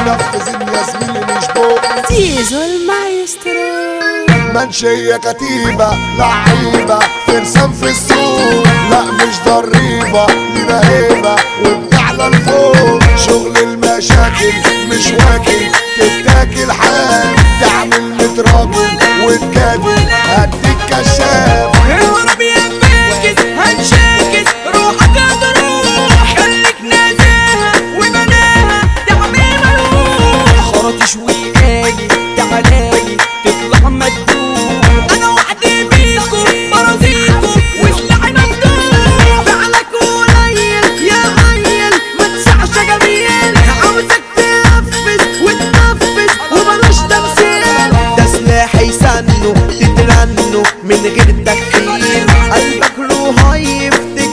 منفذين يا زميلي مش بوق زيزو المايسترو منشية كتيبة لعيبة فرسان في السوق لا مش ضريبة لينا هيبة وبتعلى لفوق شغل المشاكل مش واكل تتاكل حال تعمل متراجل وتجادل هديك كشاف اهرب يا فاكس هنشاكس روحك هتروح خليك نازاها وبناها تعمل ملوح خرطش وقالي تعالالي تطلع مدوح انا وحدي بيكو برازيكو وسلاحي مفتوح فعلك قليل يا عيل ما تسعش يا جميل عاوزك تنفذ وتنفذ وبلاش تمثيل ده سلاحي سنه تترنه من غير تكفير قلبك رهيف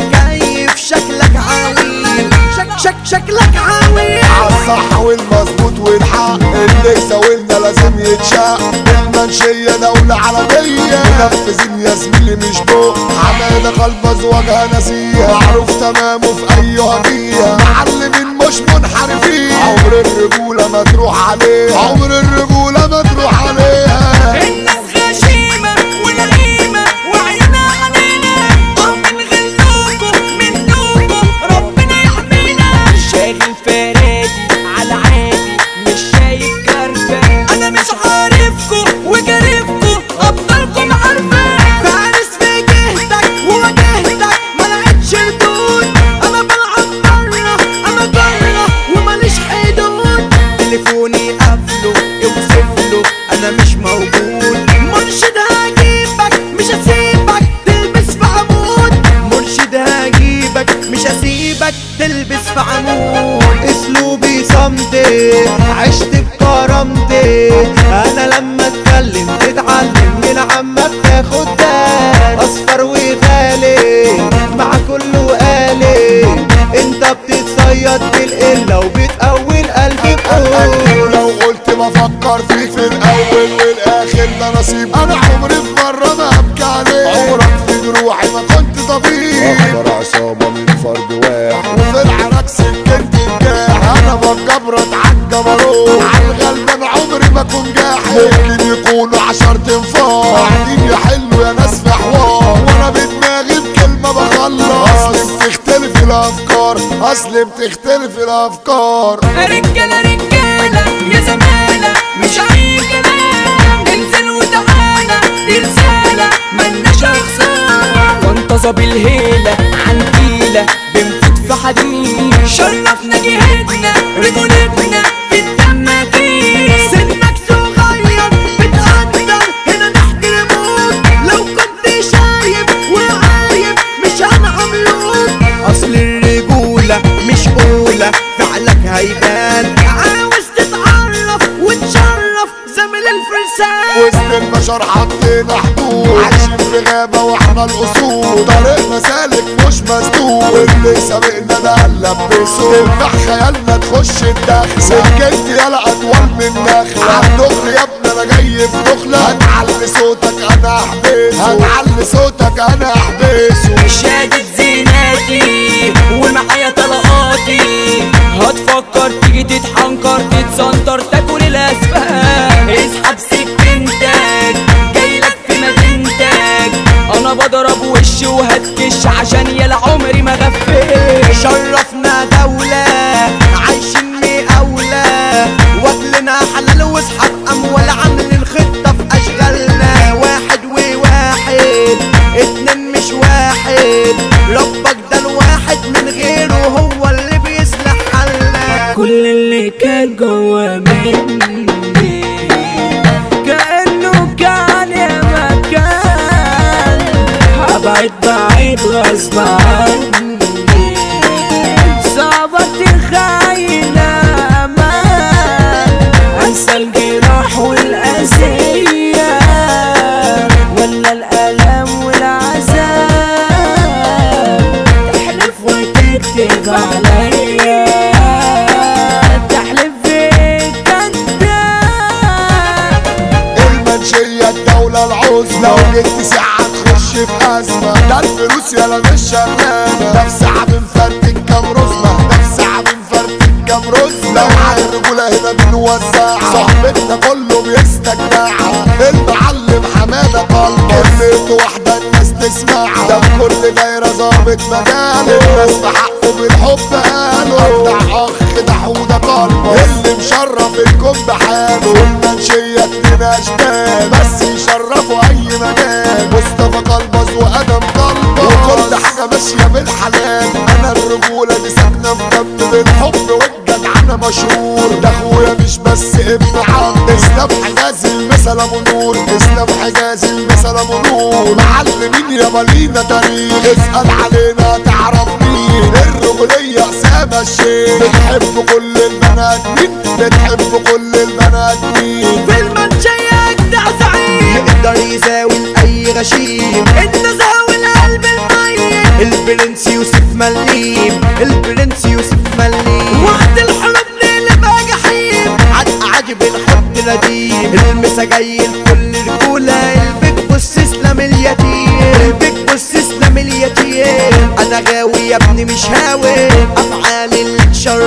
تتكيف شكلك عويل شك شك شكلك عويل عالصح والمظبوط والحق اللي يساويلنا لازم يتشاق المنشية دولة عالمية منفذين يا زميلي مش بوق عمالة قلب ازواجها نسيه معروف تمامه في اي هجية معلمين مش منحرفين عمر الرجولة ما تروح عليها عمر الرجولة ما تروح عليها الناس غشيمة ونعيمة وعيونها علينا اه من غلوكم منكم ربنا يحمينا شاغل فرادي على عادي مش شايف كرفة انا مش عارفكم وجارفكم ابطالكم عارفة فارس في جهتك وواجهتك ما لقيتش ردود انا بلعب بره انا بره وماليش حدود تليفوني قافله اوصف له انا مش موجود مرشد هجيبك مش هسيبك تلبس في عمود مرشد هجيبك مش هسيبك تلبس في عمود اسلوبي صمتي عشت بكرامتي انا لما اتكلم تتعلم من عمك تاخد دال اصفر وغالي مع كله قالي انت بتتصيد بالقله وبتقول قلبي بقول لو قلت بفكر فيك في الاول والاخر ده نصيب انا عمري في مره ما ابكي عليك عمرك في جروحي ما كنت طبيب اكبر عصابه من فرد واحد وفي العراك سكنت الجاح انا بجبرت عالجبروت عالغلبان عمري ما اكون جاحد ممكن يكونوا عشر تنفار قاعدين يحلوا يا ناس في حوار وانا بدماغي بكلمه بخلص اصل بتختلف الافكار اصل بتختلف الافكار رجالة رجالة يا زمالة مش أي كلام انزل وتعالى دي رسالة ملناش أخسار وانتصى بالهيلة عن كيلة بنفوت في حديد شرفنا جهتنا رجولتنا في الدم كتير سنك صغير بتقدر هنا نحترموك لو كنت شايب وعايب مش هنعملوك اصل الرجولة مش اولى فعلك هيبان عاوز تتعرف وتشرف زميل الفرسان وسط البشر حطينا حدود عايشين في غابة واحنا الأصول طريقنا سالك مش مسدود واللي سابقنا ده هنلبسه تفتح خيالنا تخش الدخل سكنت يالا أطول من نخلة عالدخل يا ابني أنا جاي في دخلة هتعلي صوتك أنا أحبسه هتعلي صوتك أنا أحبسه شادد زيناتي ومعايا طلقاتي هتفكر تيجي تتحنكر تتسنطر تاكل الاسفل اسحب سكينتك جايلك في مدينتك انا بضرب وش وهتكش عشان يلا عمري ما غفل شرفنا دولة عايشين مقاولة واكلنا حلال واصحاب اموال عاملين خطة في اشغالنا واحد وواحد اتنين مش واحد ربك ده الواحد من غيره هو اللي بيصلح حالنا كل اللي كان جوا مني كأنه كان يا مكان هبعد بعيد غصب عني صعبة خاينة أمان أنسى الجراح والأذية ولا الألم والعذاب تحلف وتكتب عليا تحلف بيك انت المنشية الدولة العظمى لو جيت ساعة تخش في أزمة ده الفلوس يالا مش شغالة ده في ساعة بنفرتك كام رزمة ده في ساعة بنفرتك كام رز لو على الرجولة هنا بنوزع صاحبتنا كله بيستجدعها المعلم حمادة قلب كلمته واحدة الناس تسمعها ده في كل دايرة ظابط مجاله الناس بحقه بالحب قالوا ده اخ ده حودة قلبه اللي مشرف الكون بحاله المنشية اتنين اشبال بس يشرفوا اي مكان مصطفى قلبز وادم قلبز وكل حاجة ماشية بالحلال انا الرجولة دي ساكنة في دم بالحب والجدعنة مشهور ده اخويا مش بس ابن عم اسلام حجازي المثل ابو نور اسلام حجازي المثل ابو نور معلمين يا مالينا تاريخ اسأل علينا تعرف مين الرجولية اسامة الشيخ بتحب كل البنات مين بتحب كل البنات مين في المنشية اجدع زعيم يقدر يزاول اي غشيم النزهة والقلب الميت البرنس يوسف مليم البرنس يوسف مليم وقت الحروب نقلبها جحيم عد عجب الحب نديم المسا جاي لكل رجولة البيك بص اسلام اليتيم البيك بص اسلام اليتيم انا غاوي يا ابني مش هاوي افعالي اللي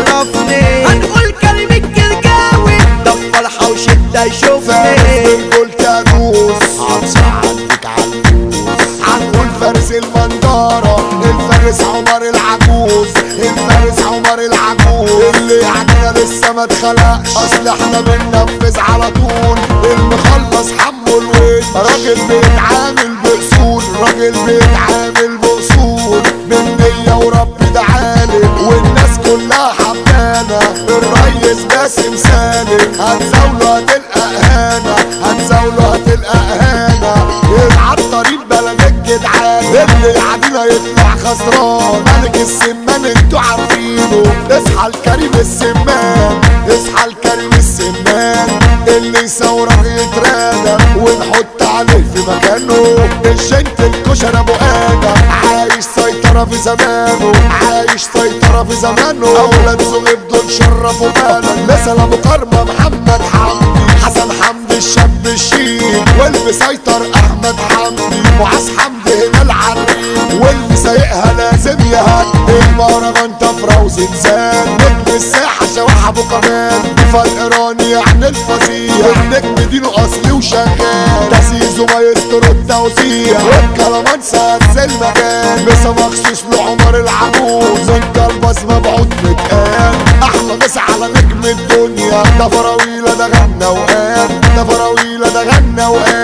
تشرفني هنقول كلمة جرجاوي ده فرحة وشدة فارس يشوفني بالكل كادوس هتصعدك عالكوس هنقول فارس المنظرة الفارس عمر العجوز الفارس عمر العجوز اللي عندنا لسه ما اتخلقش اصل احنا بننفذ على طول المخلص حمو الويل راجل بيتعامل باصول راجل بيتعامل باصول بالنية ورب ده عالم والناس كلها حبانة الريس باسم سالم هتزاوله هتلقى اهانة هتزاوله هتلقى اهانة يلعب طريق بلد الجدعان اللي يعدينا يطلع خسران ملك السمان انتوا عارفينه اصحى الكريم السمان اصحى الكريم السمان اللي يصورك يترادى ونحط عليه في مكانه الجنت الكشر ابو ادم عايش سيطرة في زمانه عايش سيطرة في زمانه اولاد زغيب دول شرفوا بلد مثل ابو كرمة محمد حمدي حسن حمدي الشاب الشيك واللي سيطر احمد حمدي معاذ حمدي هنا العريق واللي سايقها لازم يهدي المهرجان طفرة وزنزان نجم الساحة شواح ابو كمال فرق ايراني يعني الفظيع والنجم دينه اصلي وشغال ده سيزو مايسترو التوزيع والكلمان سهز المكان مسا مخصوص لعمر العجوز انت البص مبعوث متقال احلى مسا على نجم الدنيا ده فراويلة ده غنى وقال ده فراويلة ده غنى وقال